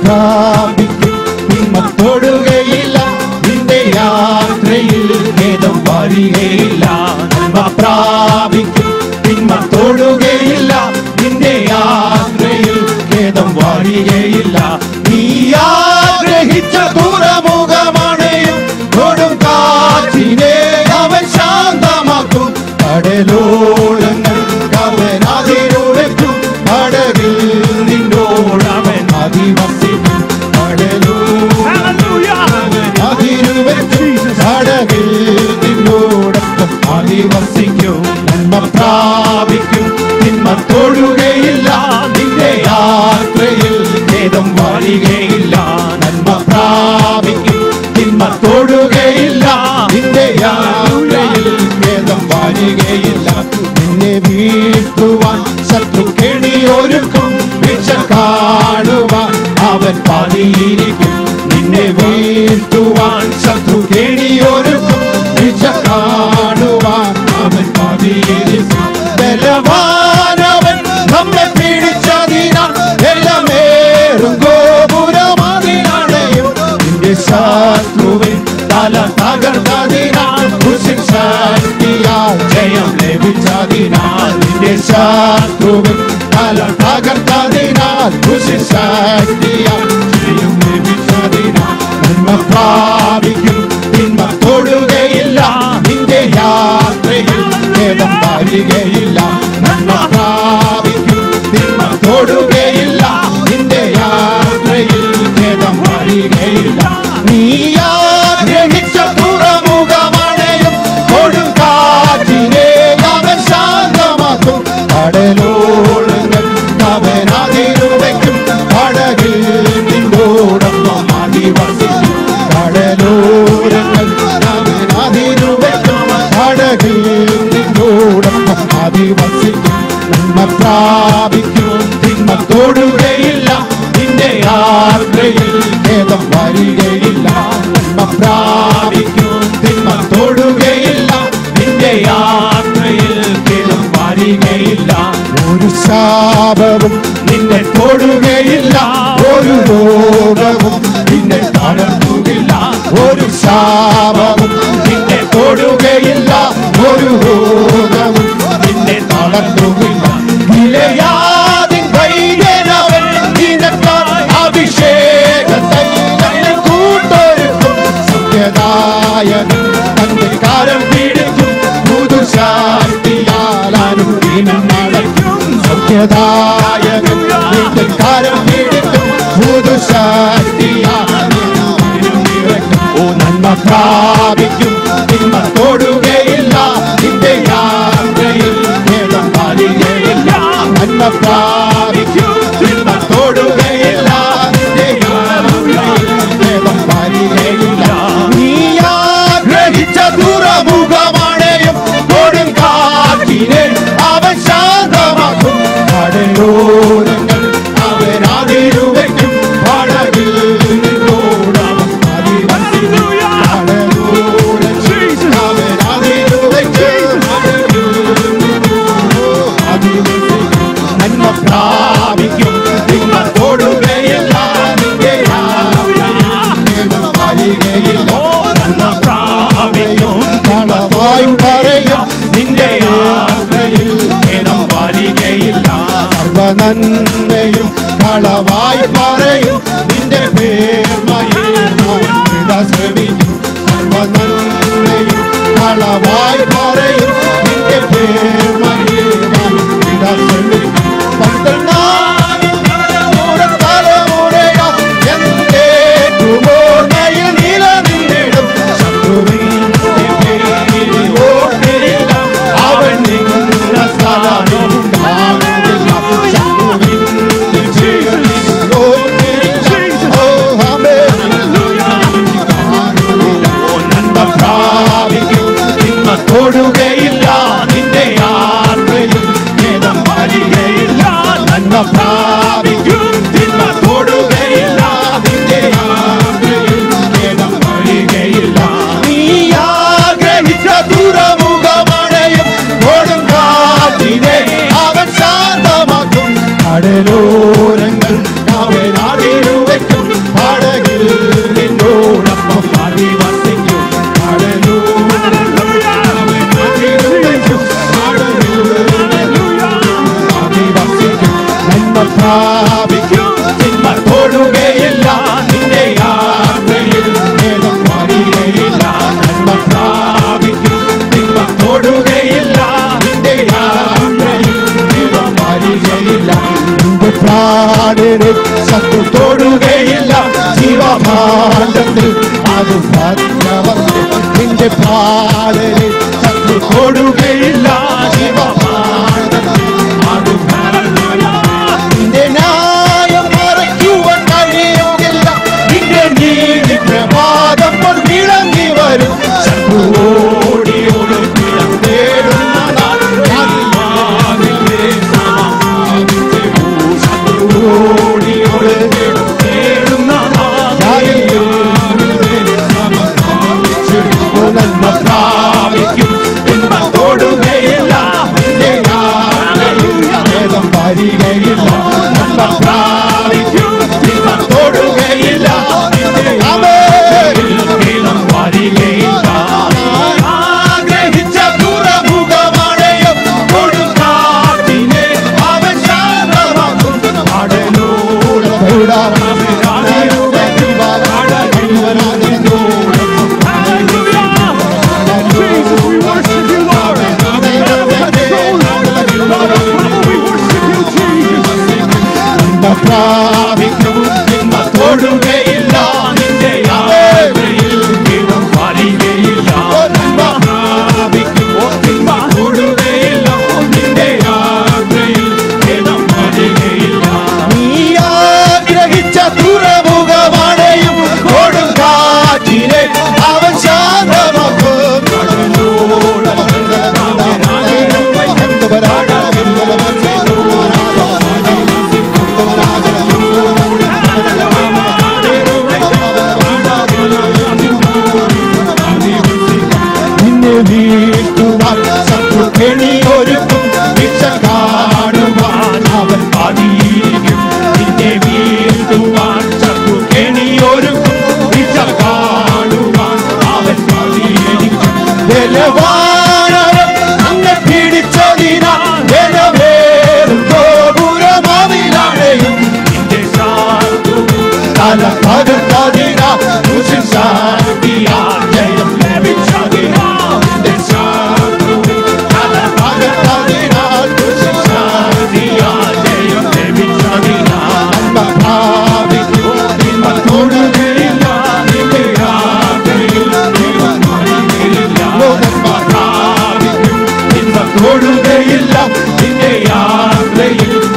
പ്രാപിക്കും തിന്മ തൊടുകയില്ല നിന്റെ യാത്രയിൽ ഖേദം വരികയില്ല നന്മ പ്രാപിക്കും തിന്മ തൊടുകയില്ല നിന്റെ യാത്രയിൽ ഖേദം വരികയില്ല നീ ആഗ്രഹിച്ച തുറമുഖമണയും കൊടും കാറ്റിനെ അവൻ ശാന്തമാക്കും കടലോളങ്ങൾ അവൻ അതിരുവെക്കും കടകിൽ നിന്നോടവൻ അധിവസിക്കും കടലോളങ്ങൾ അതിരുവെക്കും കടകിൽ നിന്നോടൊപ്പം അധിവസിക്കും നന്മ പ്രാപിക്കും തിന്മ തൊടുകയില്ല നിന്റെ യാത്രയിൽ ഖേദം വരികയില്ല നന്മ പ്രാപിക്കും തിന്മ തൊടുകയില്ല നിന്റെ യാത്രയിൽ ഖേദം വരികയില്ല നിന്നെ വീഴ്ത്തുവാൻ ശത്രു കെണിയൊരുക്കും വീഴ്ച കാണുവാൻ അവൻ പതിയിരിക്കും നിന്നെ വീഴ്ത്തുവാൻ ശത്രു കെണിയൊരുക്കും വീഴ്ച കാണുവാൻ അവൻ പതിയിരിക്കും ബലവാനവൻ നമ്മെ പിടിച്ചതിനാൽ എല്ലാമേറും ഗോപുരമതിനടയും നിന്റെ ശത്രുവിൻ തല തകർത്തതിനാൽ കുശിൻ ശക്തിയാൽ ജയം ലഭിച്ചതിനാൽ നിന്റെ ശത്രുവിൻ തല തകർത്തതിനാൽ കുശിൻ ശക്തിയാൽ ജയം ലഭിച്ചതിനാൽ നന്മ പ്രാപിക്കും തിന്മ തൊടുകയില്ല നിന്റെ യാത്രയിൽ ഖേദം വരികയില്ല നന്മ പ്രാപിക്കും തിന്മ തൊടുകയില്ല നിന്റെ യാത്രയിൽ ഖേദം വരികയില്ല നീ ആഗ്രഹിച്ച തുറമുഖമണയും കൊടും കാറ്റിനെ അവൻ ശാന്തമാക്കും കടലോളങ്ങൾ അവൻ അതിരുവയ്ക്കും കടകിൽ നിന്നോടൊപ്പം അധിവസിക്കും കടലോരങ്ങൾ അവൻ അതിരുവയ്ക്കും കടകിൽ നിന്നോടൊപ്പം അധിവസിക്കും നന്മ പ്രാപിക്കും തിന്മ തൊടുകയില്ല നിന്റെ യാത്രയിൽ ഖേദം വരികയില്ല നന്മ പ്രാപിക്കും തിന്മ തൊടുകയില്ല നിന്റെ യാത്രയിൽ ഖേദം വരികയില്ല ഒരു ശാപവും നിന്നെ തൊടുകയില്ല ഒരു രോഗവും നിന്നെ തളർത്തുകില്ല ഒരു ശാപവും നിന്നെ തൊടുകയില്ല ഒരു രോഗവും നിന്നെ തളർത്തുകില്ല ഗിലെയാദിൻ വൈദ്യനവൻ നിനക്കായി അഭിഷേകത്തെ തന്നെ കൂട്ടൊരുക്കും സത്യദായകൻ തന്റെ കാലം പിടിക്കും പുതുശാക്തിയാൽ അനുദിനം നടക്കും സത്യദായകൻ തന്റെ കാലം പിടിക്കും പുതുശാക്തിയാൽ അനുദിനം നിറയ്ക്കും. ഓ നന്മ പ്രാപിക്കും തിന്മ തൊടുകയില്ല നിന്റെ യാത്രയിൽ ഖേദം വരികയില്ല നന്മ പ്രാപിക്കും തിന്മ തൊടുകയില്ല നിന്റെ യാത്രയിൽ ഖേദം വരികയില്ല നീ ആഗ്രഹിച്ച തുറമുഖമണയും കൊടും കാറ്റിനെ അവൻ ശാന്തമാക്കും കടലോരങ്ങൾ അവൻ അതിരുവയ്ക്കും പടകിൽ നിന്നോടവൻ അതിവസിക്കും. കടലോരങ്ങൾ അവൻ അതിരുവയ്ക്കും പടകിൽ നിന്നോടവൻ അതിവസിക്കും. നന്മ പ്രാപിക്കും തിന്മ തൊടുകയില്ല നിന്റെ യാത്രയിൽ വരികയില്ല നന്മ പ്രാപിക്കും കളവായി പറയും നിന്റെ യാത്രയിൽ ഖേദം വരികയില്ല സർവനന്മയും കളവായി പറയും നിന്റെ പേർമയിൽ ഞാൻ ശ്രമിക്കും സർവനന്മയും കളവായി പറയും നിന്റെ പേർമയിൽ ഞാൻ ശ്രമിക്കും പന്ത്രണ്ടാം തലമുറയാ എന്റെ ഓർമ്മയിൽ നിലനിന്നിടും ശത്രുവിന്റെ പേരിൽ ഓർമ്മയില്ല അവൻ നിന്ന സ്ഥലം ഉണ്ടാകുന്നില്ല ശത്രുവിന്റെ പേരിൽ ഓർമ്മയില്ല ഓ ആമേൻ നന്മ പ്രാപിക്കും തിന്മ തൊടുകയില്ല നിന്റെ യാത്രയിൽ ഖേദം വരികയില്ല നന്മ പ്രാപിക്കും തിന്മ തൊടുകയില്ല നിന്റെ യാത്രയിൽ ഖേദം വരികയില്ല നീ ആഗ്രഹിച്ച തുറമുഖമണയും കൊടും കാറ്റിനെ അവൻ ശാന്തമാക്കും കടലോരങ്ങൾ അവൻ അതിരുവയ്ക്കും പ്രാപിക്കും തിന്മ തൊടുകയില്ല നിന്റെ യാത്രയിൽ ഭേദം വരികയില്ല നന്മ പ്രാപിക്കും തിന്മ തൊടുകയില്ല നിന്റെ യാത്രയിൽ ഭേദം വരികയില്ല നിന്റെ പ്രാണനെ ശത്രു തൊടുകയില്ല ജീവഭാണ്ഡത്തിൽ അത് ഭദ്രവത്തിൽ നിന്റെ പ്രാണനെ ശത്രു തൊടുകയില്ല ജീവഭാണ്ഡത്തിൽ അത് ഭദ്രവത്തിൽ നിന്റെ ന്യായം മറയ്ക്കുവാൻ കഴിയുകയില്ല നിന്റെ നീതി പ്രഭാതം പോൽ വിളങ്ങി വരും ശത്രുവോടി ഒളിപ്പിടം തേടുന്ന നാൾ അതിയാകില്ലേ ശത്രുവോടി ഒളിപ്പിടം തേടുന്ന നാൾ അതിയാകില്ലേ നന്മ പ്രാപിക്കും തിന്മ തൊടുകയില്ല നിന്റെ യാത്രയിൽ ഭേദം വരികയില്ല നന്മ പ്രാപിക്കും തിന്മ തൊടുകയില്ല നിന്റെ യാത്രയിൽ ഭേദം വരികയില്ല ആഗ്രഹിച്ച ദുരമുഖമടയും കൊടുക്കാത്തിനെ അവൻ ശാന്തമാക്കും അടലോട് അവരാണിയുടെ Jesus, we worship you, Lord. We worship you, Jesus. പ്രാപിക്കും തിന്മ തൊടുകയില്ല നിന്റെ യാത്രയിൽ ദൈവം വരികയില്ല നന്മ പ്രാപിക്കും തിന്മ തൊടുകയില്ല നിന്റെ യാത്രയിൽ ദൈവം വരികയില്ല നീ ആഗ്രഹിച്ച തുറമുഖമടയും കൊടുങ്കാറ്റിനെ അവൻ ശാന്തമാക്കും നിന്നെ വീഴ്ത്തുവാൻ ശത്രു കെണിയൊരുക്കും രക്ഷ കാണുവാൻ അവൻ പതിയിരിക്കും നിന്നെ വീഴ്ത്തുവാൻ ശത്രു കെണിയൊരുക്കും രക്ഷ കാണുവാൻ അവൻ പതിയിരിക്കും ബലവാനവൻ അങ്ങെ പിടിച്ചതിനാൽ ബലമേറും ഗോപുരമതിലടയും നിന്റെ ശാന്തുവും തല പകർത്തതിനാൽ കുശിൻ ശാന്തിയാൽ ജയം ലഭിച്ചതിനാൽ നിന്റെ ശാന്തുവും തല പകർത്തതിനാൽ കുശിൻ ശാന്തിയാൽ ജയം ലഭിച്ചതിനാൽ നന്മ പ്രാപിക്കും തിന്മ തൊടുകയില്ല നിന്റെ യാത്രയിൽ ദൈവം വരികയില്ല നന്മ പ്രാപിക്കും തിന്മ തൊടുകയില്ല നിന്റെ യാത്രയിൽ